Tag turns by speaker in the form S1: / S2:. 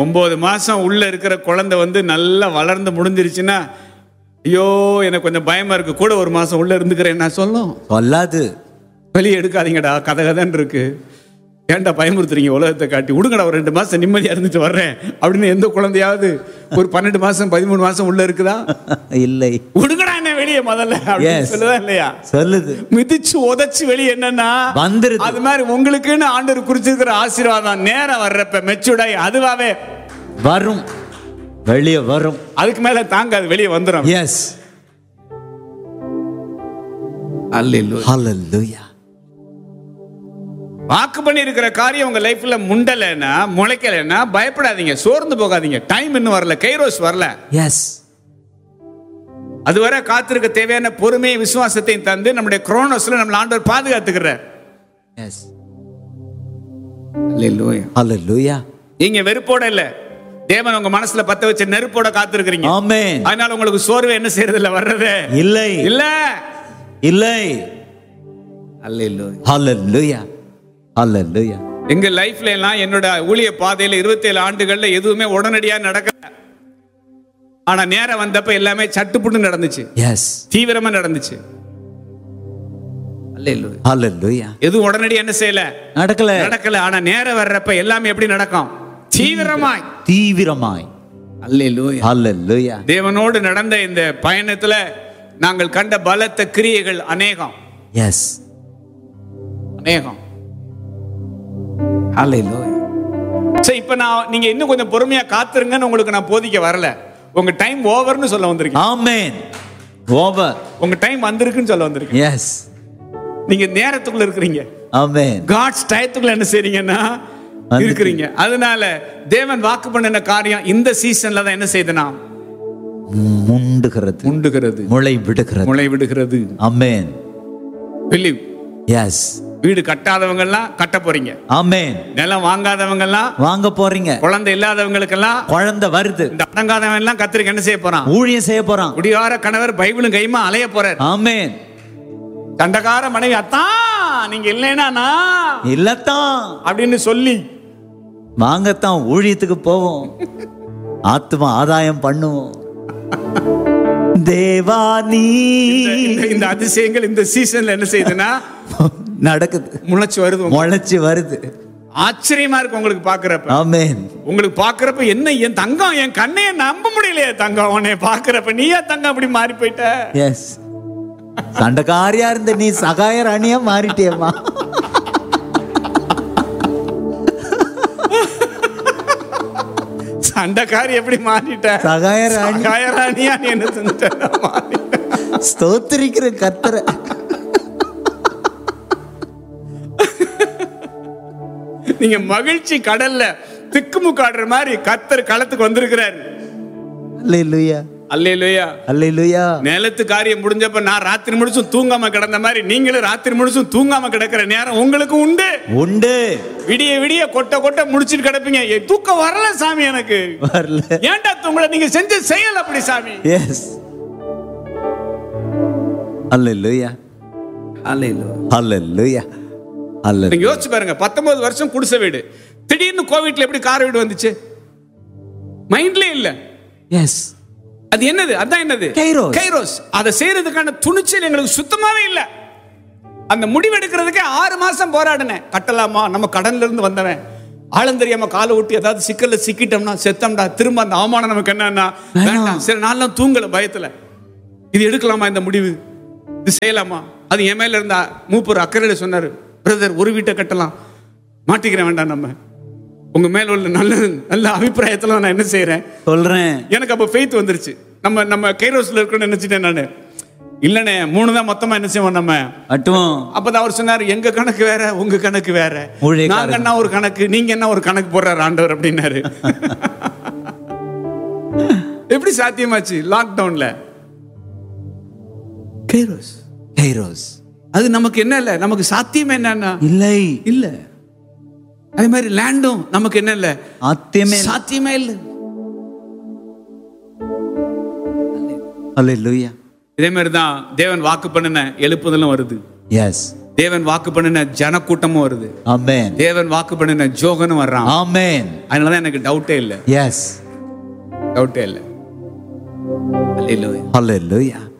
S1: ஒன்பது மாசம் உள்ள இருக்கிற குழந்தை வந்து நல்லா வளர்ந்து முடிஞ்சிருச்சுன்னா ஐயோ எனக்கு கொஞ்சம் பயமா இருக்கு கூட ஒரு மாசம் உள்ள இருந்துக்கிறேன் நான் சொல்லும்
S2: சொல்லாது
S1: வெளியே எடுக்காதீங்கடா கதை கதைன்னு இருக்கு ஏன்டா பயமுறுத்துறீங்க உலகத்தை காட்டி விடுங்கடா ஒரு ரெண்டு மாசம் நிம்மதியா இருந்துட்டு வர்றேன் அப்படின்னு எந்த குழந்தையாவது ஒரு பன்னெண்டு மாசம் பதிமூணு மாசம் உள்ள இருக்குதா
S2: இல்லை
S1: விடுங்கடா என்ன வெளியே முதல்ல அப்படின்னு
S2: Yes.
S1: சொல்லுதா இல்லையா
S2: சொல்லுது
S1: மிதிச்சு உதைச்சு வெளியே என்னன்னா
S2: வந்துருது.
S1: அது மாதிரி உங்களுக்குன்னு ஆண்டவர் குறிச்சிருக்கிற ஆசீர்வாதம் நேரம் வர்றப்ப மெச்சூர்டாய் அதுவாவே
S2: வரும் வெளியே வரும்
S1: அதுக்கு மேல தாங்காது வெளியே வந்துடும்
S2: எஸ்
S1: அல்ல
S2: ஹalleluya
S1: வாக்கு பண்ணி இருக்கிற காரியம் உங்க லைஃப்ல முண்டலைன்னா முளைக்கலைன்னா பயப்படாதீங்க சோர்ந்து போகாதீங்க டைம் இன்னும் வரல கைரோஸ் வரல
S2: எஸ்
S1: அதுவரை காத்திருக்க தேவையான பொறுமையை விசுவாசத்தையும் தந்து நம்முடைய குரோனோஸ்ல நம்மள ஆண்டவர் பாதுகாத்துக்கிறார்
S2: எஸ் ஹalleluya
S1: நீங்க வெறுப்போட இல்ல தேவன் உங்க மனசுல பத்த வச்ச நெருப்போட காத்திருக்கிறீங்க
S2: ஆமென்
S1: அதனால உங்களுக்கு சோர்வு என்ன செய்யறது இல்ல வர்றது
S2: இல்லை
S1: இல்ல
S2: இல்லை
S1: அல்ல
S2: ஹalleluya ஹalleluya
S1: எங்க லைஃப்ல எல்லாம் என்னோட ஊழிய பாதையில 27 ஆண்டுகள்ல எதுவுமே உடனடியா நடக்கல ஆனா நேரம் வந்தப்ப எல்லாமே சட்டுப்புட்டு நடந்துச்சு
S2: எஸ்
S1: தீவிரமா நடந்துச்சு அல்லேலூயா.
S2: ஹalleluya
S1: எதுவும் உடனடியா என்ன செய்யல
S2: நடக்கல
S1: நடக்கல ஆனா நேரம் வர்றப்ப எல்லாமே எப்படி நடக்கும் தீவிரமாய்
S2: தீவிரமாய்
S1: அல்லேலூயா
S2: ஹalleluya
S1: தேவனோடு நடந்த இந்த பயணத்துல நாங்கள் கண்ட பலத்த கிரியைகள் அநேகம்
S2: எஸ்
S1: அநேகம் அல்லேலூயா சரி இப்ப நான் நீங்க இன்னும் கொஞ்சம் பொறுமையா காத்துருங்கன்னு உங்களுக்கு நான் போதிக்க வரல உங்க டைம் ஓவர்னு சொல்ல வந்திருக்கேன்
S2: ஆமென் ஓவர்
S1: உங்க டைம் வந்திருக்குன்னு சொல்ல வந்திருக்கேன்
S2: எஸ்
S1: நீங்க நேரத்துக்குள்ள இருக்கிறீங்க
S2: ஆமென்
S1: காட்ஸ் டயத்துக்குள்ள என்ன செய்றீங்கன்னா
S2: வந்து-
S1: இருக்கிறீங்க அதனால தேவன் வாக்கு பண்ணின காரியம் இந்த சீசன்ல தான் என்ன செய்தனா
S2: முண்டுகிறது
S1: உண்டுகிறது
S2: முளை விடுகிறது
S1: முளை விடுகிறது
S2: ஆமென்
S1: பிலீவ்
S2: எஸ்
S1: வீடு கட்டாதவங்க எல்லாம் கட்ட போறீங்க
S2: ஆமென்
S1: நிலம் வாங்காதவங்க எல்லாம்
S2: வாங்க போறீங்க
S1: குழந்தை இல்லாதவங்களுக்கெல்லாம்
S2: குழந்தை வருது
S1: இந்த அடங்காதவன் எல்லாம் கத்திரிக்க என்ன செய்ய போறான்
S2: ஊழியம் செய்ய போறான்
S1: குடிகார கணவர் பைபிளும் கைமா அலைய போறார்
S2: ஆமென்
S1: தண்டகார மனைவி அத்தான் நீங்க இல்லைன்னா நான்
S2: இல்லத்தான்
S1: அப்படின்னு சொல்லி
S2: வாங்கத்தான் ஊழியத்துக்கு போவோம் ஆத்மா ஆதாயம் பண்ணுவோம் தேவா நீ
S1: இந்த- இந்த அதிசயங்கள் இந்த சீசன்ல என்ன செய்யுதுன்னா
S2: நடக்குது
S1: முளைச்சு வருது உங்களுக்கு.
S2: முளைச்சு வருது
S1: ஆச்சரியமா இருக்கு உங்களுக்கு பாக்குறப்ப
S2: ஆமென்
S1: உங்களுக்கு பாக்குறப்ப என்ன என் தங்கம் என் கண்ணைய நம்ப முடியலையே தங்கம் உன்னை பாக்குறப்ப நீயா தங்கம் அப்படி மாறி போயிட்ட
S2: எஸ் சண்டைக்காரியா இருந்த நீ சகாய ராணியா மாறிட்டியம்மா
S1: சண்டைக்காரி எப்படி மாறிட்ட
S2: சகாய ராணி
S1: சகாயராணியா நீ என்ன செஞ்சுட்ட மாறிட்ட.
S2: ஸ்தோத்திரிக்கிற கத்தரை
S1: நீங்க மகிழ்ச்சி கடல்ல திக்குமுக்காடுற மாதிரி கத்தர் களத்துக்கு வந்திருக்கிறாரு
S2: அல்லேலூயா
S1: அல்லேலூயா
S2: அல்லேலூயா
S1: நிலத்து காரியம் முடிஞ்சப்ப நான் ராத்திரி முழுசும் தூங்காம கிடந்த மாதிரி நீங்களும் ராத்திரி முழுசும் தூங்காம கிடக்கிற நேரம் உங்களுக்கு உண்டு
S2: உண்டு
S1: விடிய விடிய கொட்ட கொட்ட முடிச்சிட்டு கிடப்பீங்க ஏய், தூக்கம் வரல சாமி எனக்கு
S2: வரல
S1: ஏன்டா தூங்கல நீங்க செஞ்ச செயல் அப்படி சாமி
S2: எஸ் அல்லேலூயா அல்லேலூயா அல்ல
S1: நீங்க யோசிச்சு பாருங்க பத்தொன்பது வருஷம் குடிசை வீடு திடீர்னு கோவிட்ல எப்படி கார் வீடு வந்துச்சு மைண்ட்லயே இல்ல
S2: எஸ்
S1: அது என்னது அதான் என்னது
S2: கைரோஸ்.
S1: கைரோஸ் அதை செய்யறதுக்கான துணிச்சல் எங்களுக்கு சுத்தமாவே இல்ல அந்த முடிவெடுக்கிறதுக்கே ஆறு மாசம் போராடினேன் கட்டலாமா நம்ம கடன்ல இருந்து வந்தவன் ஆழம் தெரியாம காலை விட்டு ஏதாவது சிக்கல்ல சிக்கிட்டோம்னா செத்தோம்டா திரும்ப அந்த அவமானம் நமக்கு என்னன்னா வேண்டாம் சரி நான்லாம் தூங்கல பயத்துல இது எடுக்கலாமா இந்த முடிவு இது செய்யலாமா அது என் மேல இருந்த மூப்பர் அக்கறையில சொன்னாரு பிரதர் ஒரு வீட்டை கட்டலாம் மாட்டிக்கிறேன் வேண்டாம் நம்ம உங்க மேல உள்ள நல்ல நல்ல அபிப்பிராயத்துல நான் என்ன செய்யறேன்
S2: சொல்றேன்
S1: எனக்கு அப்ப ஃபெய்த் வந்துருச்சு நம்ம நம்ம கைரோஸ்ல இருக்கணும்னு நினைச்சிட்டேன் நானு இல்லனே மூணு தான் மொத்தமா என்ன செய்வோம் நம்ம
S2: மட்டும்
S1: அப்பதான் அவர் சொன்னாரு எங்க கணக்கு வேற உங்க கணக்கு வேற
S2: ஊழியக்காரர்.
S1: நாங்க என்ன ஒரு கணக்கு நீங்க என்ன ஒரு கணக்கு போடுறாரு ஆண்டவர் அப்படின்னாரு எப்படி சாத்தியமாச்சு லாக்டவுன்ல கைரோஸ்
S2: கைரோஸ்
S1: அது நமக்கு என்ன இல்ல நமக்கு சாத்தியம் என்னன்னா
S2: இல்லை
S1: இல்ல அதே மாதிரி லேண்டும் நமக்கு என்ன இல்ல
S2: ஆத்தியமே
S1: சாத்தியமே இல்ல
S2: அல்லேலூயா
S1: இதே மாதிரி தான் தேவன் வாக்கு பண்ணின எழுப்புதலும் வருது
S2: எஸ்
S1: தேவன் வாக்கு பண்ணின ஜனக்கூட்டமும் வருது
S2: ஆமென்
S1: தேவன் வாக்கு பண்ணின ஜோகனும் வர்றான்
S2: ஆமென்
S1: அதனாலதான் எனக்கு டவுட்டே இல்லை
S2: எஸ்
S1: டவுட்டே இல்லை அல்லேலூயா
S2: ஹalleluya